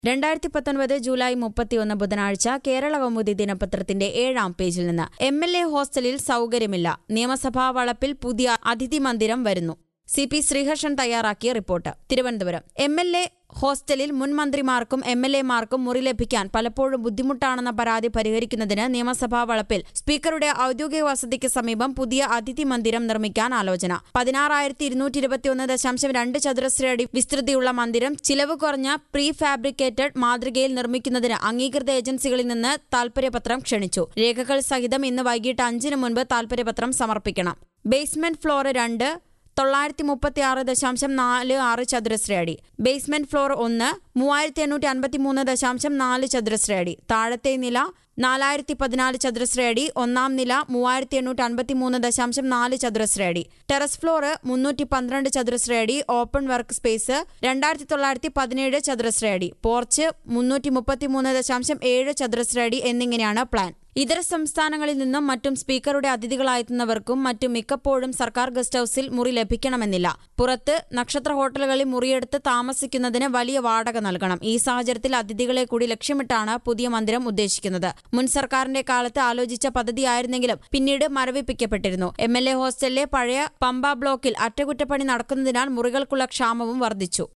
രണ്ടായിരത്തി പത്തൊൻപത് ജൂലൈ മുപ്പത്തിയൊന്ന് ബുധനാഴ്ച കേരള കൗമുദി ദിനപത്രത്തിന്റെ ഏഴാം പേജിൽ നിന്ന് എം എൽ എ ഹോസ്റ്റലിൽ സൗകര്യമില്ല നിയമസഭാ വളപ്പിൽ പുതിയ അതിഥി മന്ദിരം വരുന്നു സി പി ശ്രീഹർഷൻ തയ്യാറാക്കിയ report Thiruvananthapuram M L A ഹോസ്റ്റലിൽ മുൻ മന്ത്രിമാർക്കും എം എൽ എമാർക്കും മുറി ലഭിക്കാൻ പലപ്പോഴും ബുദ്ധിമുട്ടാണെന്ന പരാതി പരിഹരിക്കുന്നതിന് നിയമസഭാ വളപ്പിൽ സ്പീക്കറുടെ ഔദ്യോഗിക വസതിക്ക് സമീപം പുതിയ അതിഥി മന്ദിരം നിർമ്മിക്കാൻ ആലോചന പതിനാറായിരത്തി ഇരുന്നൂറ്റി ഇരുപത്തിയൊന്ന് ദശാംശം രണ്ട് ചതുരശ്ര അടി വിസ്തൃതിയുള്ള മന്ദിരം ചിലവ് കുറഞ്ഞ പ്രീ ഫാബ്രിക്കേറ്റഡ് മാതൃകയിൽ നിർമ്മിക്കുന്നതിന് അംഗീകൃത ഏജൻസികളിൽ നിന്ന് താൽപര്യപത്രം ക്ഷണിച്ചു രേഖകൾ സഹിതം ഇന്ന് വൈകിട്ട് അഞ്ചിന് മുൻപ് താൽപര്യപത്രം സമർപ്പിക്കണം ബേസ്മെന്റ് ഫ്ലോർ രണ്ട് തൊള്ളായിരത്തി മുപ്പത്തി ആറ് ദശാംശം നാല് ആറ് ചതുരശ്ര അടി ബേസ്മെന്റ് ഫ്ലോർ ഒന്ന് മൂവായിരത്തി എണ്ണൂറ്റി അൻപത്തി മൂന്ന് ദശാംശം നാല് ചതുരശ്ര അടി താഴത്തെ നില നാലായിരത്തി പതിനാല് ചതുരശ്ര അടി ഒന്നാം നില മൂവായിരത്തി എണ്ണൂറ്റി അൻപത്തി മൂന്ന് ദശാംശം നാല് ചതുരശ്ര അടി ടെറസ് ഫ്ലോർ മുന്നൂറ്റി പന്ത്രണ്ട് ചതുരശ്ര അടി ഓപ്പൺ വർക്ക് സ്പേസ് രണ്ടായിരത്തി തൊള്ളായിരത്തി പതിനേഴ് ചതുരശ്ര അടി പോർച്ച് മുന്നൂറ്റി മുപ്പത്തി മൂന്ന് ദശാംശം ഏഴ് ചതുരശ്ര അടി എന്നിങ്ങനെയാണ് പ്ലാൻ ഇതര സംസ്ഥാനങ്ങളിൽ നിന്നും മറ്റും സ്പീക്കറുടെ അതിഥികളായെത്തുന്നവർക്കും മറ്റും മിക്കപ്പോഴും സർക്കാർ ഗസ്റ്റ് ഹൌസിൽ മുറി ലഭിക്കണമെന്നില്ല പുറത്ത് നക്ഷത്ര ഹോട്ടലുകളിൽ മുറിയെടുത്ത് താമസിക്കുന്നതിന് വലിയ വാടക നൽകണം ഈ സാഹചര്യത്തിൽ അതിഥികളെ കൂടി ലക്ഷ്യമിട്ടാണ് പുതിയ മന്ദിരം ഉദ്ദേശിക്കുന്നത് മുൻ സർക്കാരിന്റെ കാലത്ത് ആലോചിച്ച പദ്ധതിയായിരുന്നെങ്കിലും പിന്നീട് മരവിപ്പിക്കപ്പെട്ടിരുന്നു എം എൽ എ ഹോസ്റ്റലിലെ പഴയ പമ്പ ബ്ലോക്കിൽ അറ്റകുറ്റപ്പണി നടക്കുന്നതിനാൽ മുറികൾക്കുള്ള ക്ഷാമവും വർദ്ധിച്ചു